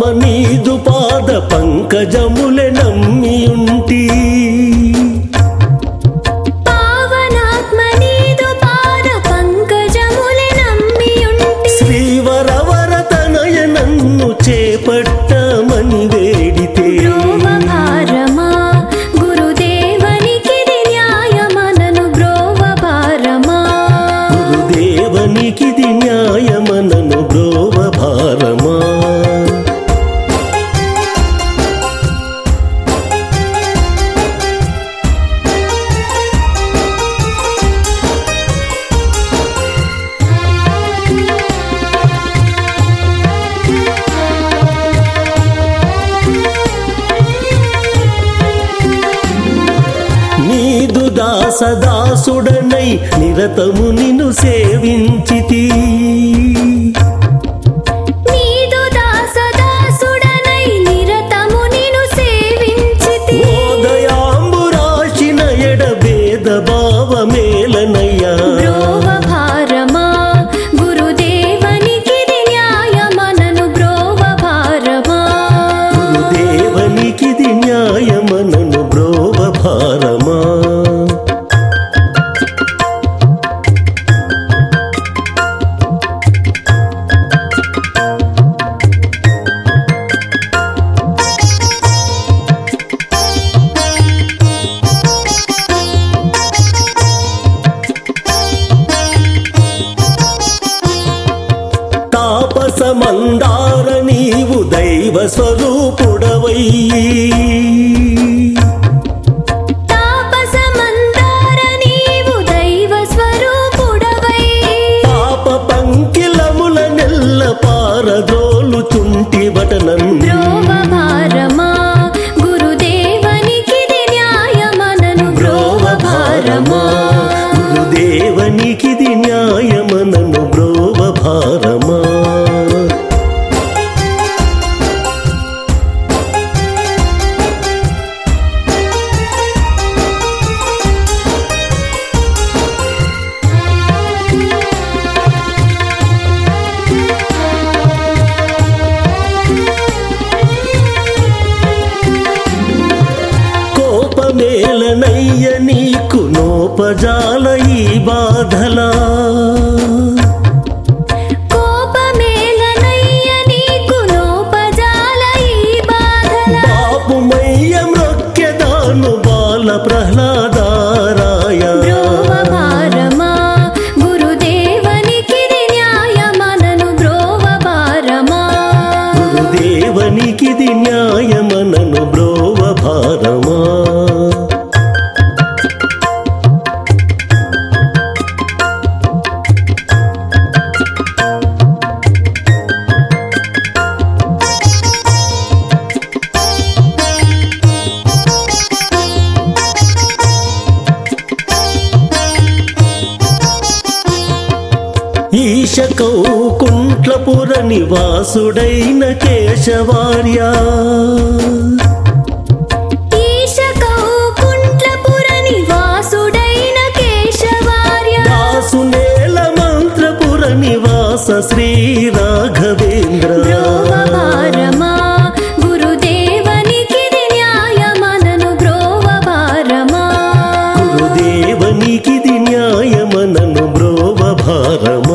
నీదు పాద పంకజములె నమ్మియుంటి పావనాత్మ నీదు పాద పంకజములె నమ్మియుంటి శ్రీవరవరతనయ నన్ను చేపట్టమని వేడితే బ్రోవ భారమా గురుదేవనికిది న్యాయమనను బ్రోవ భారమా గురుదేవనికిది న్యాయమనను బ్రోవ భారమా నీదు దాసదాసుడనై నిరతము నిన్ను సేవించితి నీదు దాసదాసుడనై నిరతము నిను సేవించితి ఓదయాంబురాశిన ఎడభేద భావమేలనయ్యా బ్రోవ భారమా గురుదేవనికిది న్యాయమనను బ్రోవ భారమా గురుదేవనికిది న్యాయమనను బ్రోవ భారమా తాపసమందార నీవు దైవ స్వరూపుడవై తాపసమందార నీవు దైవ స్వరూపుడవై పాప పంకిలముల నెల్ల పారదోలుచుంటి బటనన్ బ్రోవ భారమా గురుదేవనికిది న్యాయమనను బ్రోవ భారమా గురుదేవనికిది న్యాయమనను బ్రోవ భారమా కోపమేలనయ్య నీకు నోపజాల ఈ బాధలా కోపమేలనయ్య నీకు నోపజాల ఈ బాధల బాపుమయ్య మ్రొక్కెదాను బాల ప్రహ్లాదారాయ బ్రోవ భారమా గురుదేవనికిది న్యాయమనను బ్రోవ భారమా గురుదేవనికిది న్యాయమనను బ్రోవ భారమా ఈశ కౌకుంట్లపుర నివాసుడైన కేశవార్య ఈశ కౌకుంట్లపుర నివాసుడైన కేశవార్య దాసునేల మంత్రపుర నివాస శ్రీ రాఘవేంద్ర బ్రోవ భారమా గురుదేవనికిది న్యాయమనను బ్రోవ భారమా గురుదేవనికిది న్యాయమనను బ్రోవ భారమా